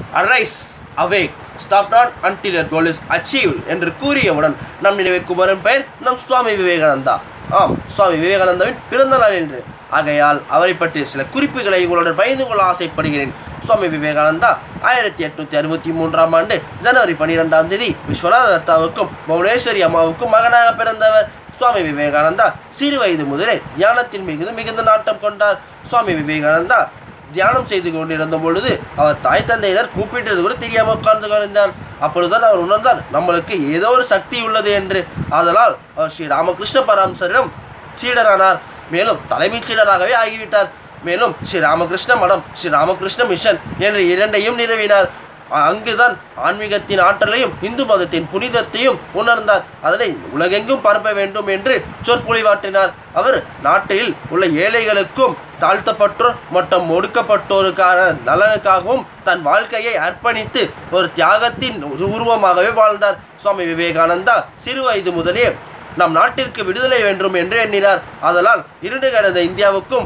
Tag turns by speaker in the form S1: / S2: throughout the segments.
S1: arise awake stop not until your goal is achieve என்று கூறியவுடன் நம் நினைவுக்கு வரும் பெயர் நம் சுவாமி விவேகானந்தா ஆம் சுவாமி விவேகானந்தாவின் பிறந்த நாள் என்று ஆகையால் அவரை பற்றிய சில குறிப்புகளை உங்களுடன் பகிர்ந்து கொள்ள ஆசைப்படுகிறேன் சுவாமி விவேகானந்தா ஆயிரத்தி எட்நூத்தி அறுபத்தி மூன்றாம் ஆண்டு ஜனவரி பன்னிரெண்டாம் தேதி விஸ்வநாத தத்தாவுக்கும் புவனேஸ்வரி அம்மாவுக்கும் மகனாக பிறந்தவர் சுவாமி விவேகானந்தா சிறு வயது முதலே தியானத்தின் மிகுந்த மிகுந்த நாட்டம் கொண்டார் சுவாமி விவேகானந்தா தியானம் செய்து கொண்டிருந்த பொழுது அவர் தாய் தந்தையினர் கூப்பிட்டது கூட தெரியாமல் உட்கார்ந்து கொண்டிருந்தார் அப்பொழுதுதான் அவர் உணர்ந்தார் நம்மளுக்கு ஏதோ ஒரு சக்தி உள்ளது என்று ஆதலால் அவர் ஸ்ரீ ராமகிருஷ்ண பரமசரிடம் சீடரானார் மேலும் தலைமைச் சீடராகவே ஆகிவிட்டார் மேலும் ஸ்ரீ ராமகிருஷ்ண மடம் ஸ்ரீ ராமகிருஷ்ண மிஷன் என்ற இரண்டையும் நிறுவினார் அங்குதான் ஆன்மீகத்தின் ஆற்றலையும் இந்து மதத்தின் புனிதத்தையும் உணர்ந்தார் அதனை உலகெங்கும் பரப்ப வேண்டும் என்று சொற்பொழிவாற்றினார் அவர் நாட்டில் உள்ள ஏழைகளுக்கும் தாழ்த்தப்பட்டோர் மற்றும் ஒடுக்கப்பட்டோருக்கான நலனுக்காகவும் தன் வாழ்க்கையை அர்ப்பணித்து ஒரு தியாகத்தின் ஒரு உருவமாகவே வாழ்ந்தார் சுவாமி விவேகானந்தா சிறு வயது முதலே நம் நாட்டிற்கு விடுதலை வேண்டும் என்று எண்ணினார் அதனால் இருண்டு கிடந்த இந்தியாவுக்கும்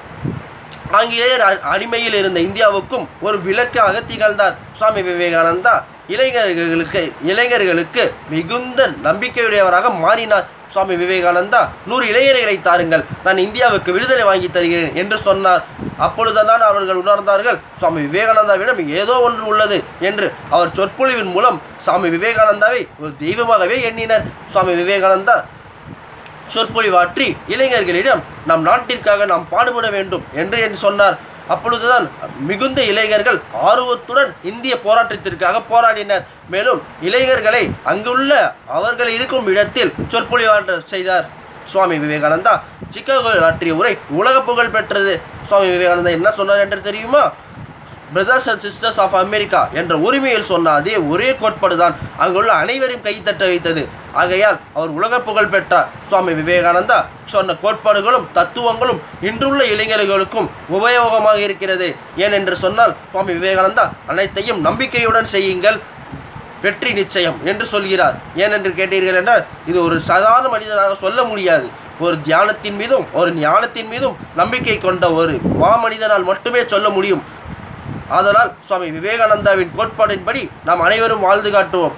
S1: ஆங்கிலேயர் அ- அடிமையில் இருந்த இந்தியாவுக்கும் ஒரு விளக்காக திகழ்ந்தார் சுவாமி விவேகானந்தா இளைஞர்களுக்கு இளைஞர்களுக்கு மிகுந்த நம்பிக்கையுடையவராக மாறினார் சுவாமி விவேகானந்தா நூறு இளைஞர்களை தாருங்கள் நான் இந்தியாவுக்கு விடுதலை வாங்கி தருகிறேன் என்று சொன்னார் அப்பொழுதுதான் அவர்கள் உணர்ந்தார்கள் சுவாமி விவேகானந்தாவிடம் ஏதோ ஒன்று உள்ளது என்று அவர் சொற்பொழிவின் மூலம் சுவாமி விவேகானந்தாவை ஒரு தெய்வமாகவே எண்ணினர் சுவாமி விவேகானந்தா சொற்பொழிவாற்றி இளைஞர்களிடம் நம் நாட்டிற்காக நாம் பாடுபட வேண்டும் என்று என்று சொன்னார் அப்பொழுதுதான் மிகுந்த இளைஞர்கள் ஆர்வத்துடன் இந்திய போராட்டத்திற்காக போராடினர் மேலும் இளைஞர்களை அங்குள்ள அவர்கள் இருக்கும் இடத்தில் சொற்பொழிவாற்ற செய்தார் சுவாமி விவேகானந்தா சிக்காகோவில் ஆற்றிய உரை உலக புகழ் பெற்றது சுவாமி விவேகானந்தா என்ன சொன்னார் என்று தெரியுமா brothers and sisters of America என்ற உரிமையில் சொன்ன அதே ஒரே கோட்பாடு தான் அங்குள்ள அனைவரையும் கைத்தட்ட வைத்தது ஆகையால் அவர் உலக புகழ் பெற்றார் சுவாமி விவேகானந்தா சொன்ன கோட்பாடுகளும் தத்துவங்களும் இன்றுள்ள இளைஞர்களுக்கும் உபயோகமாக இருக்கிறது ஏனென்று சொன்னால் சுவாமி விவேகானந்தா அனைத்தையும் நம்பிக்கையுடன் செய்யுங்கள் வெற்றி நிச்சயம் என்று சொல்கிறார் ஏனென்று கேட்டீர்கள் என்றால் இது ஒரு சாதாரண மனிதனாக சொல்ல முடியாது ஒரு தியானத்தின் மீதும் ஒரு ஞானத்தின் மீதும் நம்பிக்கை கொண்ட ஒரு மாமனிதனால் மட்டுமே சொல்ல முடியும் ஆதலால் சுவாமி விவேகானந்தாவின் கோட்பாடின்படி நாம் அனைவரும் வாழ்ந்து காட்டுவோம்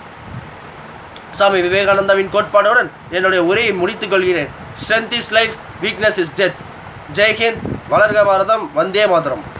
S1: சுவாமி விவேகானந்தாவின் கோட்பாடுடன் என்னுடைய உரையை முடித்துக் கொள்கிறேன் strength is life weakness is death Jai Hind வளர்க பாரதம் வந்தே மாதரம்